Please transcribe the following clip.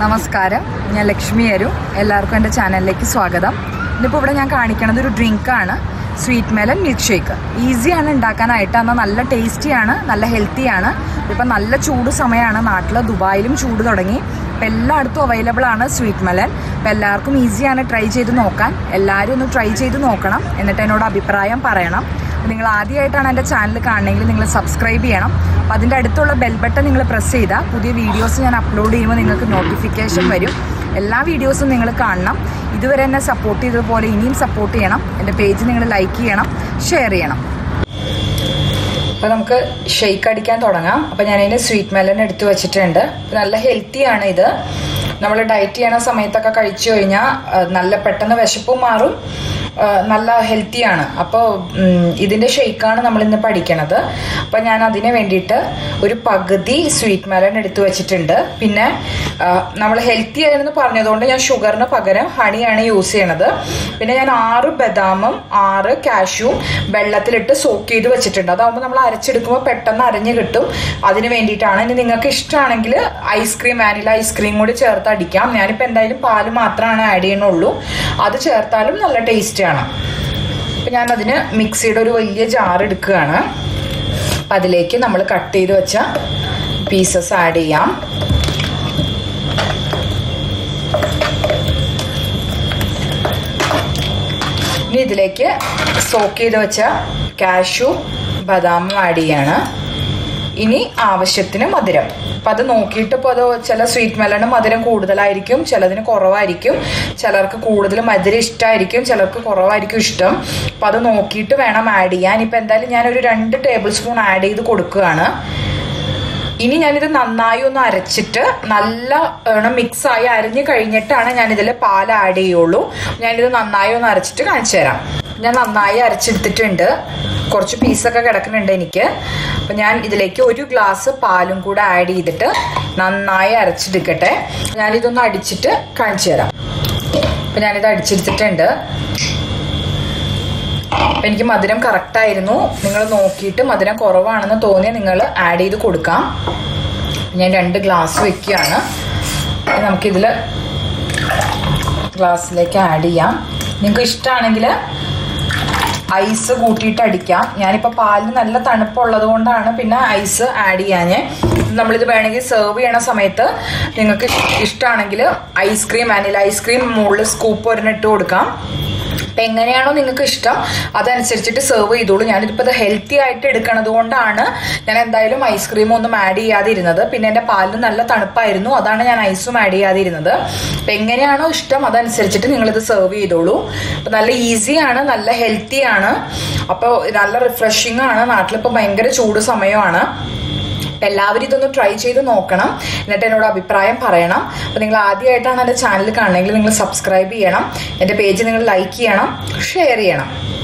നമസ്കാരം ഞാൻ ലക്ഷ്മി അരു എല്ലാവർക്കും എൻ്റെ ചാനലിലേക്ക് സ്വാഗതം ഇന്നിപ്പോൾ ഇവിടെ ഞാൻ കാണിക്കണത് ഒരു ഡ്രിങ്കാണ് സ്വീറ്റ് മെലൻ മിൽക്ക് ഷേക്ക് ഈസിയാണ് ഉണ്ടാക്കാനായിട്ട് എന്നാൽ നല്ല ടേസ്റ്റിയാണ് നല്ല ഹെൽത്തിയാണ് ഇപ്പം നല്ല ചൂട് സമയമാണ് നാട്ടിൽ ദുബായിലും ചൂട് തുടങ്ങി അപ്പം എല്ലായിടത്തും അവൈലബിൾ ആണ് സ്വീറ്റ് മെലൻ അപ്പം എല്ലാവർക്കും ഈസിയാണ് ട്രൈ ചെയ്ത് നോക്കാൻ എല്ലാവരും ഒന്ന് ട്രൈ ചെയ്ത് നോക്കണം എന്നിട്ട് എന്നോട് അഭിപ്രായം പറയണം നിങ്ങൾ ആദ്യമായിട്ടാണ് എൻ്റെ ചാനൽ കാണണമെങ്കിൽ നിങ്ങൾ സബ്സ്ക്രൈബ് ചെയ്യണം അപ്പോൾ അതിൻ്റെ അടുത്തുള്ള ബെൽ ബട്ടൺ നിങ്ങൾ പ്രസ് ചെയ്താൽ പുതിയ വീഡിയോസ് ഞാൻ അപ്ലോഡ് ചെയ്യുമ്പോൾ നിങ്ങൾക്ക് നോട്ടിഫിക്കേഷൻ വരും എല്ലാ വീഡിയോസും നിങ്ങൾ കാണണം ഇതുവരെ എന്നെ സപ്പോർട്ട് ചെയ്തതുപോലെ ഇനിയും സപ്പോർട്ട് ചെയ്യണം എൻ്റെ പേജ് നിങ്ങൾ ലൈക്ക് ചെയ്യണം ഷെയർ ചെയ്യണം അപ്പോൾ നമുക്ക് ഷെയ്ക്ക് അടിക്കാൻ തുടങ്ങാം അപ്പോൾ ഞാനതിന് സ്വീറ്റ് മെലൻ എടുത്തു വെച്ചിട്ടുണ്ട് അപ്പോൾ നല്ല ഹെൽത്തിയാണ് ഇത് നമ്മൾ ഡയറ്റ് ചെയ്യണ സമയത്തൊക്കെ കഴിച്ചു കഴിഞ്ഞാൽ നല്ല പെട്ടെന്ന് വിശപ്പും മാറും ആ, നല്ല ഹെൽത്തിയാണ് അപ്പോൾ ഇതിൻ്റെ ഷെയ്ക്കാണ് നമ്മൾ ഇന്ന് പഠിക്കണത് അപ്പോൾ ഞാൻ അതിന് വേണ്ടിയിട്ട് ഒരു പകുതി സ്വീറ്റ് മെലൺ എടുത്തു വെച്ചിട്ടുണ്ട് പിന്നെ നമ്മൾ ഹെൽത്തി ആണെന്ന് പറഞ്ഞതുകൊണ്ട് ഞാൻ ഷുഗറിന് പകരം ഹണിയാണ് യൂസ് ചെയ്യണത് പിന്നെ ഞാൻ ആറ് ബദാമും ആറ് കാഷ്യൂവും വെള്ളത്തിലിട്ട് സോക്ക് ചെയ്ത് വെച്ചിട്ടുണ്ട് അതാകുമ്പോൾ നമ്മൾ അരച്ചെടുക്കുമ്പോൾ പെട്ടെന്ന് അരഞ്ഞ് കിട്ടും അതിന് വേണ്ടിയിട്ടാണ് ഇനി നിങ്ങൾക്ക് ഇഷ്ടമാണെങ്കിൽ ഐസ്ക്രീം വാനില ഐസ്ക്രീം കൂടി ചേർത്ത് അടിക്കാം ഞാനിപ്പോൾ എന്തായാലും പാല് മാത്രമാണ് ആഡ് ചെയ്യണുള്ളൂ അത് ചേർത്താലും നല്ല ടേസ്റ്റ് ആണ് അപ്പം ഞാനതിന് മിക്സിയുടെ ഒരു വലിയ ജാർ എടുക്കുകയാണ് അപ്പം അതിലേക്ക് നമ്മൾ കട്ട് ചെയ്ത് വെച്ച പീസസ് ആഡ് ചെയ്യാം ഇനി ഇതിലേക്ക് സോക്ക് ചെയ്ത് വെച്ച കാഷ്യൂ ബദാമും ആഡ് ചെയ്യാണ് ഇനി ആവശ്യത്തിന് മധുരം അപ്പം അത് നോക്കിയിട്ട് ഇപ്പോൾ അത് ചില സ്വീറ്റ് മെലണ് മധുരം കൂടുതലായിരിക്കും ചിലതിന് കുറവായിരിക്കും ചിലർക്ക് കൂടുതൽ മധുരം ഇഷ്ടമായിരിക്കും ചിലർക്ക് കുറവായിരിക്കും ഇഷ്ടം അപ്പം അത് നോക്കിയിട്ട് വേണം ആഡ് ചെയ്യാൻ ഇപ്പം എന്തായാലും ഞാനൊരു രണ്ട് ടേബിൾ സ്പൂൺ ആഡ് ചെയ്ത് കൊടുക്കുകയാണ് ഇനി ഞാനിത് നന്നായി ഒന്ന് അരച്ചിട്ട് നല്ല മിക്സ് ആയി അരിഞ്ഞു കഴിഞ്ഞിട്ടാണ് ഞാൻ ഇതിൽ പാൽ ആഡ് ചെയ്യുള്ളൂ ഞാനിത് നന്നായി ഒന്ന് അരച്ചിട്ട് കാണിച്ചു തരാം ഞാൻ നന്നായി അരച്ചെടുത്തിട്ടുണ്ട് കുറച്ച് പീസൊക്കെ കിടക്കുന്നുണ്ട് എനിക്ക് അപ്പം ഞാൻ ഇതിലേക്ക് ഒരു ഗ്ലാസ് പാലും കൂടെ ആഡ് ചെയ്തിട്ട് നന്നായി അരച്ചെടുക്കട്ടെ ഞാനിതൊന്ന് അടിച്ചിട്ട് കാണിച്ചു തരാം അപ്പം ഞാനിത് അടിച്ചെടുത്തിട്ടുണ്ട് അപ്പം എനിക്ക് മധുരം കറക്റ്റായിരുന്നു നിങ്ങൾ നോക്കിയിട്ട് മധുരം കുറവാണെന്ന് തോന്നിയാൽ നിങ്ങൾ ആഡ് ചെയ്ത് കൊടുക്കാം ഞാൻ രണ്ട് ഗ്ലാസ് വെക്കുകയാണ് ഇനി നമുക്കിതിൽ ഗ്ലാസ്സിലേക്ക് ആഡ് ചെയ്യാം നിങ്ങൾക്ക് ഇഷ്ടമാണെങ്കിൽ ഐസ് കൂട്ടിയിട്ട് അടിക്കാം ഞാനിപ്പോൾ പാലിന് നല്ല തണുപ്പുള്ളത് കൊണ്ടാണ് പിന്നെ ഐസ് ആഡ് ചെയ്യാഞ്ഞ് നമ്മളിത് വേണമെങ്കിൽ സെർവ് ചെയ്യണ സമയത്ത് നിങ്ങൾക്ക് ഇഷ്ടമാണെങ്കിൽ ഐസ്ക്രീം വാനില ഐസ്ക്രീം മുകളിൽ സ്കൂപ്പ് ഒരെണ്ണം ഇട്ട് കൊടുക്കാം അപ്പം എങ്ങനെയാണോ നിങ്ങൾക്ക് ഇഷ്ടം അതനുസരിച്ചിട്ട് സെർവ് ചെയ്തോളൂ ഞാനിതിപ്പോൾ ഇത് ഹെൽത്തി ആയിട്ട് എടുക്കണത് കൊണ്ടാണ് ഞാൻ എന്തായാലും ഐസ്ക്രീം ഒന്നും ആഡ് ചെയ്യാതിരുന്നത് പിന്നെ എൻ്റെ പാലിന് നല്ല തണുപ്പായിരുന്നു അതാണ് ഞാൻ ഐസും ആഡ് ചെയ്യാതിരുന്നത് അപ്പം എങ്ങനെയാണോ ഇഷ്ടം അതനുസരിച്ചിട്ട് നിങ്ങളിത് സെർവ് ചെയ്തോളൂ അപ്പം നല്ല ഈസിയാണ് നല്ല ഹെൽത്തിയാണ് അപ്പോൾ നല്ല റിഫ്രഷിംഗ് ആണ് നാട്ടിലിപ്പോൾ ഭയങ്കര ചൂട് സമയമാണ് അപ്പം എല്ലാവരും ഇതൊന്ന് ട്രൈ ചെയ്ത് നോക്കണം എന്നിട്ട് എന്നോട് അഭിപ്രായം പറയണം അപ്പം നിങ്ങൾ ആദ്യമായിട്ടാണ് എൻ്റെ ചാനൽ കാണണമെങ്കിൽ നിങ്ങൾ സബ്സ്ക്രൈബ് ചെയ്യണം എൻ്റെ പേജ് നിങ്ങൾ ലൈക്ക് ചെയ്യണം ഷെയർ ചെയ്യണം